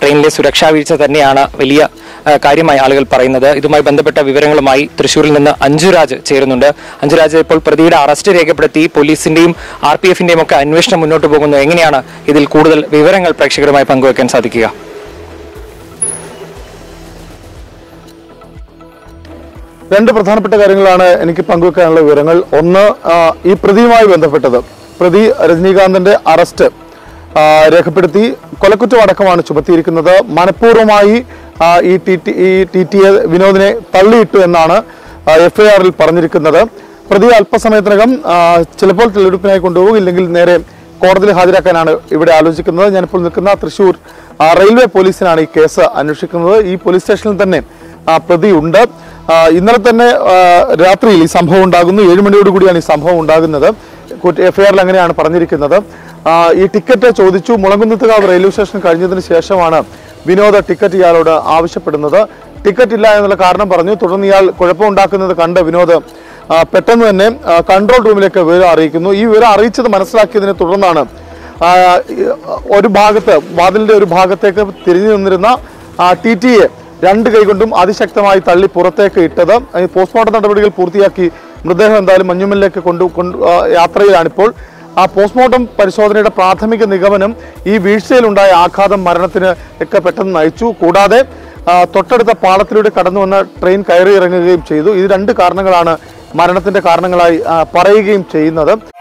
ട്രെയിനിലെ സുരക്ഷാ വീഴ്ച തന്നെയാണ് വലിയ ആ, കാര്യമായി ആളുകൾ പറയുന്നത് ഇതുമായി ബന്ധപ്പെട്ട വിവരങ്ങളുമായി തൃശൂരിൽ നിന്ന് അഞ്ജുരാജ് ചേരുന്നുണ്ട് അഞ്ജുരാജ് ഇപ്പോൾ പ്രതിയുടെ അറസ്റ്റ് രേഖപ്പെടുത്തി പോലീസിന്റെയും ആർ പി എഫിന്റെയും ഒക്കെ അന്വേഷണം മുന്നോട്ട് പോകുന്നു എങ്ങനെയാണ് ഇതിൽ കൂടുതൽ വിവരങ്ങൾ പ്രേക്ഷകരുമായി പങ്കുവെക്കാൻ സാധിക്കുക രണ്ട് പ്രധാനപ്പെട്ട കാര്യങ്ങളാണ് എനിക്ക് പങ്കുവെക്കാനുള്ള വിവരങ്ങൾ ഒന്ന് ആ, ഈ പ്രതിയുമായി ബന്ധപ്പെട്ടത് പ്രതി രജനീകാന്തിന്റെ അറസ്റ്റ് ആ, രേഖപ്പെടുത്തി കൊലക്കുറ്റം അടക്കമാണ് ചുമത്തിയിരിക്കുന്നത് മനഃപൂർവ്വമായി ആ, ഈ ടി ടി ഈ ടി ടി എ വിനോദിനെ തള്ളിയിട്ടു എന്നാണ് എഫ്ഐആറിൽ പറഞ്ഞിരിക്കുന്നത് പ്രതി അല്പസമയത്തിനകം ആ, ചിലപ്പോൾ തെളിവെടുപ്പിനായി കൊണ്ടുപോകും ഇല്ലെങ്കിൽ നേരെ കോടതിയിൽ ഹാജരാക്കാനാണ് ഇവിടെ ആലോചിക്കുന്നത് ഞാനിപ്പോൾ നിൽക്കുന്ന തൃശൂർ ആ, റെയിൽവേ പോലീസിനാണ് ഈ കേസ് അന്വേഷിക്കുന്നത് ഈ പോലീസ് സ്റ്റേഷനിൽ തന്നെ ആ, പ്രതിയുണ്ട് ആ, ഇന്നലെ തന്നെ ആ, രാത്രിയിൽ ഈ സംഭവം ഉണ്ടാകുന്നു ഏഴ് മണിയോട് കൂടിയാണ് ഈ സംഭവം ഉണ്ടാകുന്നത് എഫ്ഐആറിൽ അങ്ങനെയാണ് പറഞ്ഞിരിക്കുന്നത് ആ, ഈ ടിക്കറ്റ് ചോദിച്ചു മുളങ്കുന്നത്തുകാവ് റെയിൽവേ സ്റ്റേഷൻ കഴിഞ്ഞതിന് ശേഷമാണ് വിനോദ ടിക്കറ്റ് ഇയാളോട് ആവശ്യപ്പെടുന്നത് ടിക്കറ്റ് ഇല്ല എന്നുള്ള കാരണം പറഞ്ഞു തുടർന്ന് ഇയാൾ കുഴപ്പമുണ്ടാക്കുന്നത് കണ്ട് വിനോദ് ആ, പെട്ടെന്ന് തന്നെ ആ, കൺട്രോൾ റൂമിലേക്ക് വിവരം അറിയിക്കുന്നു ഈ വിവരം അറിയിച്ചത് മനസ്സിലാക്കിയതിനെ തുടർന്നാണ് ആ, ഈ, ഒരു ഭാഗത്ത് വാതിലിന്റെ ഒരു ഭാഗത്തേക്ക് തിരിഞ്ഞു നിന്നിരുന്ന ടി ടിയെ രണ്ട് കൈകൊണ്ടും അതിശക്തമായി തള്ളി പുറത്തേക്ക് ഇട്ടത് ഈ പോസ്റ്റ്മോർട്ടം നടപടികൾ പൂർത്തിയാക്കി മൃതദേഹം എന്തായാലും മഞ്ഞുമലിലേക്ക് കൊണ്ടു കൊണ്ട് ആ, യാത്രയിലാണിപ്പോൾ ആ പോസ്റ്റ്മോർട്ടം പരിശോധനയുടെ പ്രാഥമിക നിഗമനം ഈ വീഴ്ചയിലുണ്ടായ ആഘാതം മരണത്തിന് ഒക്കെ പെട്ടെന്ന് നയിച്ചു കൂടാതെ ആ, തൊട്ടടുത്ത പാളത്തിലൂടെ കടന്നു വന്ന ട്രെയിൻ കയറി ഇറങ്ങുകയും ചെയ്തു ഇത് രണ്ട് കാരണങ്ങളാണ് മരണത്തിന്റെ കാരണങ്ങളായി ആ, പറയുകയും ചെയ്യുന്നത്